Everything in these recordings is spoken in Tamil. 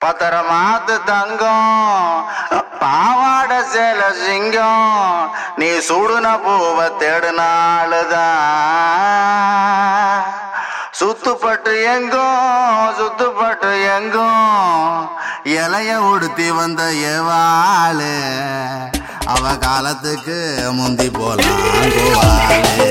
பத்திரமாத்து தங்கம் பாவாட சேல சிங்கம் நீ சுடுன பூவை தேடுனாளுதான் சுத்துப்பட்டு எங்கும் சுத்துப்பட்டு எங்கும் இலைய உடுத்தி வந்த ஏவாளு அவ காலத்துக்கு முந்தி போலாம் கோவாளு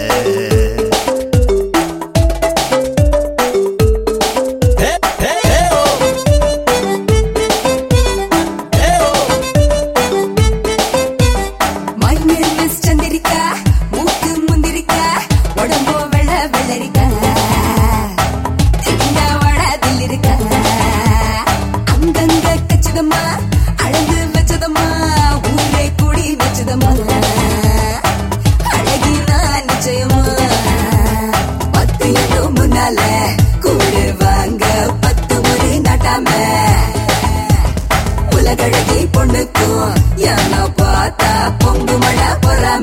My name is சந்திரிகா மூக்கு முந்திரிக்கா உடம்போ வெள்ள வெள்ளரிக்கா இந்த வடதில் இருக்கா அங்கங்க கச்சதம்மா அழகு வச்சதம்மா ஊரே கூடி வச்சதம்மா அழகி நான் நிச்சயமா பத்து எண்ணும் முன்னால கூடு வாங்க பத்து முறை நாட்டாம உலகழகி பொண்ணுக்கும் என்ன பார்த்தா பொங்கு மழை பொறாம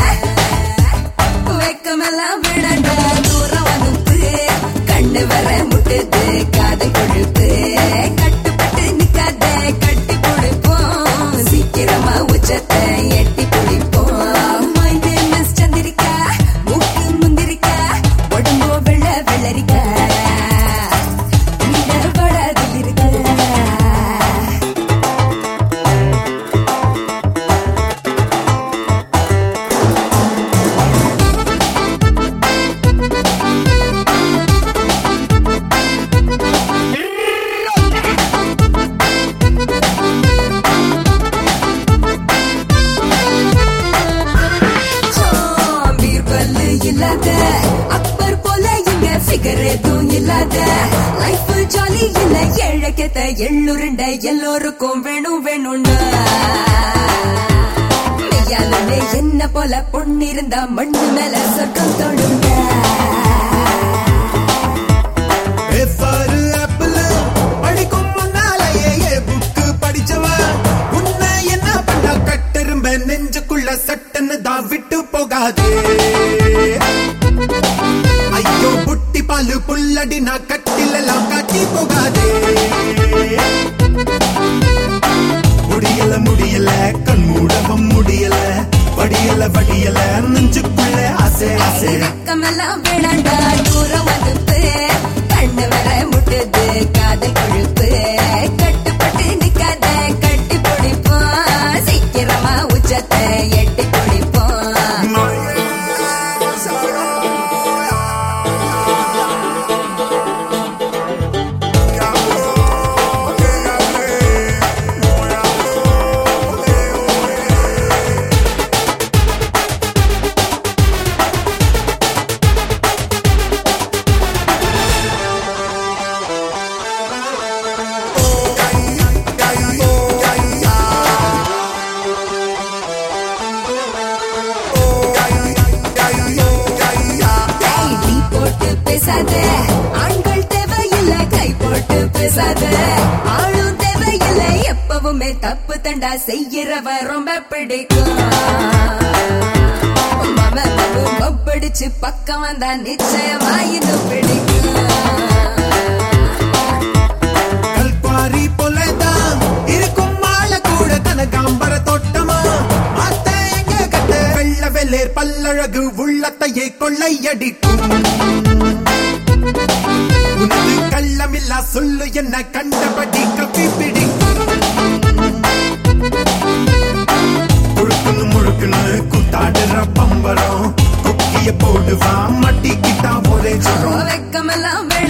வெக்கமெல்லாம் விடண்ட தூரம் அனுப்பு கண்ணு வர முட்டுது காதல் கொழுப்பு கட்டுப்பட்டு நிக்காத கட்டி பிடிப்போம் சீக்கிரமா உச்சத்தை எட்டி பிடிப்போம் My name is சந்திரிகா மூக்கு முந்திரிக்கா உடம்போ வெள்ள வெள்ளரிக்கா இந்த வடதில் இருக்கா பீர்பல்லு இல்லாத அக்பர் போல இங்க ஃபிகர் எதுவும் இல்லாத லைஃப் ஜாலி இல்ல ஏழக்கத்த எள்ளுருண்ட எல்லோருக்கும் வேணும் வேணும்னா மெய்யாலுமே என்ன போல பொண்ணு இருந்தா மண்ணு மேல சொர்க்கம் தொடுங்க எஃப்ஆர் ஆப்பிள் படிக்கும் முன்னாலேயே ஏ புக்கு படிச்சவன் உன்னை என்ன பண்ண கட்டெரும்ப நெஞ்சுக்குள்ள சட்டன்னு தான் விட்டு போகாதே ஐயோ புட்டி பாலு புல்லடி நான் கட்டில எல்லாம் காட்டி போகாதே முடியல முடியல கண் மூடவும் முடியல வடியல வடியல நெஞ்சுக்குள்ள ஆசை ஆசை பக்கமெல்லாம் வேணாண்டா தூரம் அனுப்பு கண்ணு வர முட்டுது காதல் கொழுப்பு கட்டுப்பட்டு நிக்காத கட்டி பிடிப்போம் சீக்கிரமா உச்சத்தை எட்டி பிடிப்போம் கைலி போட்டு பேசாத ஆண்கள் தேவையில்ல கை போட்டு பேசாத ஆளும் தேவையில்ல எப்பவுமே தப்பு தண்டா செய்யறவ ரொம்ப பிடிக்கும் மமதமும் மப்படிச்சு பக்கம் வந்தா நிச்சயமா இன்னும் பிடிக்கும் கல்குவாரி போலதான் இருக்கும் மாலை கூட தனகாம்பர தோட்டமா அத்த எங்க கட்ட வெள்ள வெள்ளேர் பல்லழகு உள்ளத்தையே கொள்ளையடிக்கும் உனது கள்ளமில்லா சொல்லு என்ன கண்டபடி கப்பி பிடிக்கும் முழுக்குன்னு முழுக்குன்னு கூத்தாடுற பம்பரம் குக்கிய போடுவா மட்டிக்கிட்டா ஒரே ஜரம் வெக்கமெல்லாம்